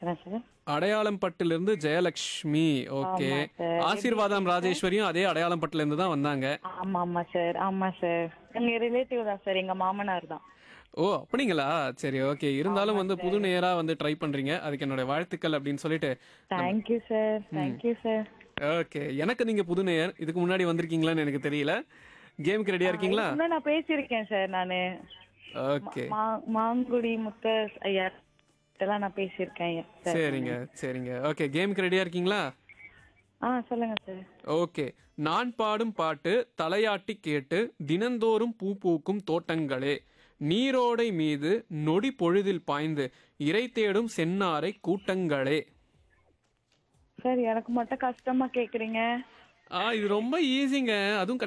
பேசுறேன் சார் அடையாளம் பட்டிலிருந்து ஜெயலக்ஷ்மி ஓகே ஆமா சார். ஆசீர்வாதம் ராஜேஸ்வரியும் அதே அடையாளம் பட்டில இருந்து தான் வந்தாங்க ஆமா ஆமா சார் ஆமா சார் எங்க ரிலேட்டிவ் தான் சார் எங்க மாமனார் தான் ஓ அப்படிங்களா சரி ஓகே இருந்தாலும் வந்து புது நேரா வந்து ட்ரை பண்றீங்க அதுக்கு என்னோட வாழ்த்துக்கள் அப்படின்னு சொல்லிட்டு thank you sir thank you sir okay எனக்கு நீங்க புது நேயர் இதுக்கு முன்னாடி வந்திருக்கீங்களான்னு எனக்கு தெரியல கேமுக்கு ரெடியா இருக்கீங்களா இன்னும் நான் பேசியிருக்கேன் சார் நானு ஓகே மா- மாங்குடி முத்தர் ஐயா இதெல்லாம் நான் பேசியிருக்கேன் ஐயா சார் சரிங்க சரிங்க ஓகே கேமுக்கு ரெடியா இருக்கீங்களா ஆ சொல்லுங்க சார் ஓகே நான் பாடும் பாட்டு தலையாட்டி கேட்டு தினந்தோறும் பூ பூக்கும் தோட்டங்களே நீரோடை மீது நொடி பொழுதில் பாய்ந்து இறை தேடும் சென்னாரை கூட்டங்களே சார் எனக்கு மட்டும் கஷ்டமா கேக்குறீங்க ஆ இது ரொம்ப ஈஸிங்க அதுவும்